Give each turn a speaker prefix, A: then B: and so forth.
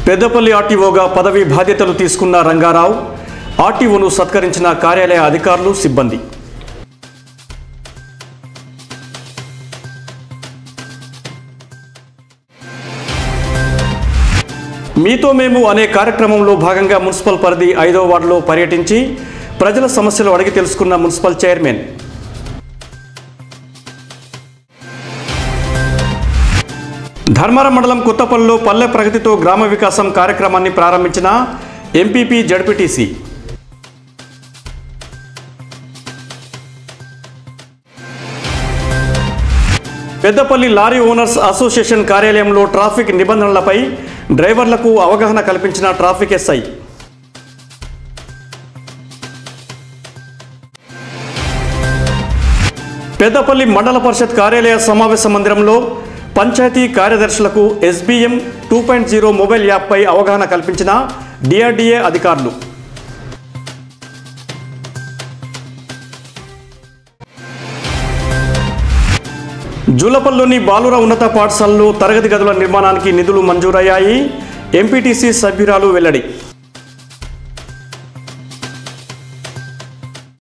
A: పెద్దపల్లి ఆర్టీఓగా పదవి బాధ్యతలు తీసుకున్న రంగారావు ఆర్టీఓను సత్కరించిన కార్యాలయ అధికారులు సిబ్బంది మీతో మేము అనే కార్యక్రమంలో భాగంగా మున్సిపల్ పరిధి ఐదో వార్డులో పర్యటించి ప్రజల సమస్యలు అడిగి తెలుసుకున్న మున్సిపల్ చైర్మన్ ధర్మారం మండలం కొత్తపల్లిలో పల్లె ప్రగతితో గ్రామ వికాసం కార్యక్రమాన్ని ప్రారంభించిన MPP ZPTC Peddapalli lorry owners association కార్యాలయంలో ట్రాఫిక్ నిబంధనలపై డ్రైవర్లకు అవగాహన కల్పించిన ట్రాఫిక్ ఎస్ఐ పెద్దపల్లి మండల పరిషత్ కార్యాలయ సమావేశ మందిరంలో పంచాయతీ కార్యదర్శులకు SBM two point zero mobile యాప్పై అవగాహన కల్పించిన డిఆర్డీఏ అధికారులు జూలపల్లిలోని బాలుర ఉన్నత పాఠశాలలో తరగతి గదుల నిర్మాణానికి నిధులు మంజూరయ్యాయి ఎంపీటీసీ సభ్యురాలు వెల్లడి